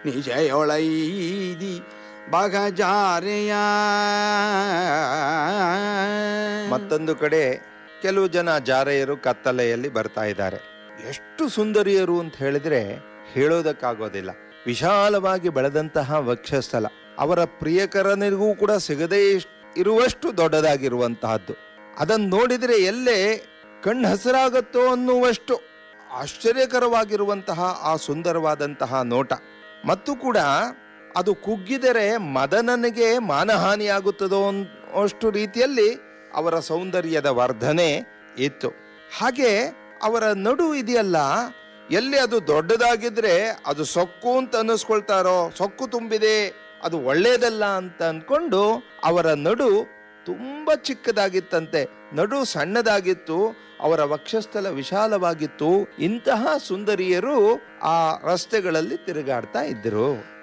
ನಿಜಯೊಳೈದಿ ಬಗಜಾರೆಯ ಮತ್ತೊಂದು ಕಡೆ ಕೆಲವು ಜನ ಜಾರೆಯರು ಕತ್ತಲೆಯಲ್ಲಿ ಬರ್ತಾ ಇದ್ದಾರೆ ಎಷ್ಟು ಸುಂದರಿಯರು ಅಂತ ಹೇಳಿದ್ರೆ ಹೇಳೋದಕ್ಕಾಗೋದಿಲ್ಲ ವಿಶಾಲವಾಗಿ ಬೆಳೆದಂತಹ ವಕ್ಷಸ್ಥಲ ಅವರ ಪ್ರಿಯಕರನಿಗೂ ಕೂಡ ಸಿಗದೇ ಇಷ್ಟ್- ಇರುವಷ್ಟು ದೊಡ್ಡದಾಗಿರುವಂತಹದ್ದು ಅದನ್ನು ನೋಡಿದ್ರೆ ಎಲ್ಲೇ ಕಣ್ಣು ಹಸಿರಾಗತ್ತೋ ಅನ್ನುವಷ್ಟು ಆಶ್ಚರ್ಯಕರವಾಗಿರುವಂತಹ ಆ ಸುಂದರವಾದಂತಹ ನೋಟ ಮತ್ತು ಕೂಡ ಅದು ಕುಗ್ಗಿದರೆ ಮದನನಿಗೆ ಮಾನಹಾನಿಯಾಗುತ್ತದೋ ಅನ್ನುವಷ್ಟು ರೀತಿಯಲ್ಲಿ ಅವರ ಸೌಂದರ್ಯದ ವರ್ಧನೆ ಇತ್ತು ಹಾಗೆ ಅವರ ನಡು ಇದೆಯಲ್ಲ ಎಲ್ಲಿ ಅದು ದೊಡ್ಡದಾಗಿದ್ರೆ ಅದು ಸೊಕ್ಕು ಅಂತ ಅನ್ನಿಸ್ಕೊಳ್ತಾರೋ ಸೊಕ್ಕು ತುಂಬಿದೆ ಅದು ಒಳ್ಳೇದಲ್ಲ ಅಂತ ಅನ್ಕೊಂಡು ಅವರ ನಡು ತುಂಬಾ ಚಿಕ್ಕದಾಗಿತ್ತಂತೆ ನಡು ಸಣ್ಣದಾಗಿತ್ತು ಅವರ ವಕ್ಷಸ್ಥಲ ವಿಶಾಲವಾಗಿತ್ತು ಇಂತಹ ಸುಂದರಿಯರು ಆ ರಸ್ತೆಗಳಲ್ಲಿ ತಿರುಗಾಡ್ತಾ ಇದ್ದರು